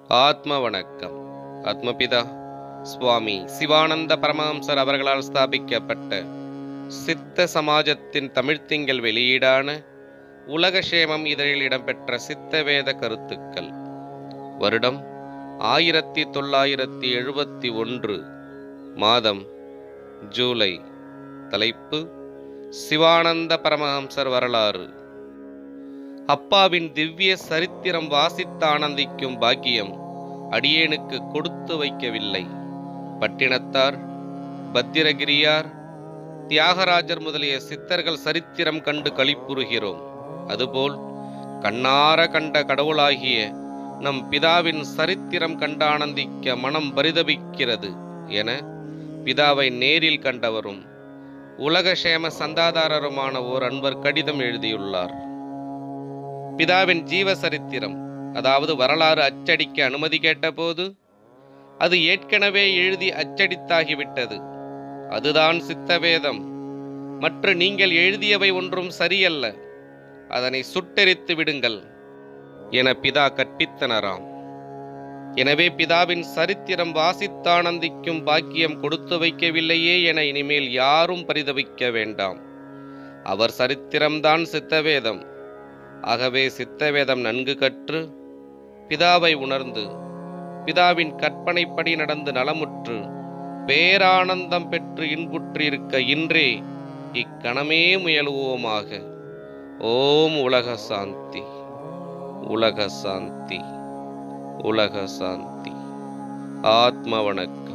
ஆத்ம வணக்கம் ஆத்மபிதா சுவாமி சிவானந்த பரமஹம்சர் அவர்களால் ஸ்தாபிக்கப்பட்ட சித்த சமாஜத்தின் தமிழ்த்திங்கள் வெளியீடான உலகக்ஷேமம் இதழில் இடம்பெற்ற சித்தவேத கருத்துக்கள் வருடம் ஆயிரத்தி தொள்ளாயிரத்தி எழுபத்தி ஒன்று மாதம் ஜூலை தலைப்பு சிவானந்த பரமஹம்சர் வரலாறு அப்பாவின் திவ்ய சரித்திரம் வாசித்து ஆனந்திக்கும் பாக்கியம் அடியேனுக்கு கொடுத்து வைக்கவில்லை பட்டினத்தார் பத்திரகிரியார் தியாகராஜர் முதலிய சித்தர்கள் சரித்திரம் கண்டு களிப்புறுகிறோம் அதுபோல் கண்ணார கண்ட கடவுளாகிய நம் பிதாவின் சரித்திரம் கண்டு ஆனந்திக்க மனம் பரிதபிக்கிறது என பிதாவை நேரில் கண்டவரும் உலகக்ஷேம சந்தாதாரருமான ஓர் அன்பர் கடிதம் எழுதியுள்ளார் பிதாவின் ஜீவ சரித்திரம் அதாவது வரலாறு அச்சடிக்க அனுமதி கேட்டபோது அது ஏற்கனவே எழுதி அச்சடித்தாகிவிட்டது அதுதான் சித்தவேதம் மற்ற நீங்கள் எழுதியவை ஒன்றும் சரியல்ல அதனை சுட்டெரித்து விடுங்கள் என பிதா கற்பித்தனராம் எனவே பிதாவின் சரித்திரம் வாசித்தானந்திக்கும் பாக்கியம் கொடுத்து வைக்கவில்லையே என இனிமேல் யாரும் பரிதவிக்க வேண்டாம் அவர் சரித்திரம்தான் சித்தவேதம் ஆகவே சித்தவேதம் நன்கு கற்று பிதாவை உணர்ந்து பிதாவின் கற்பனைப்படி நடந்து நலமுற்று பேரானந்தம் பெற்று இன்புற்றிருக்க இன்றே இக்கணமே முயலுவோமாக ஓம் உலக சாந்தி உலக சாந்தி உலக சாந்தி ஆத்ம வணக்கம்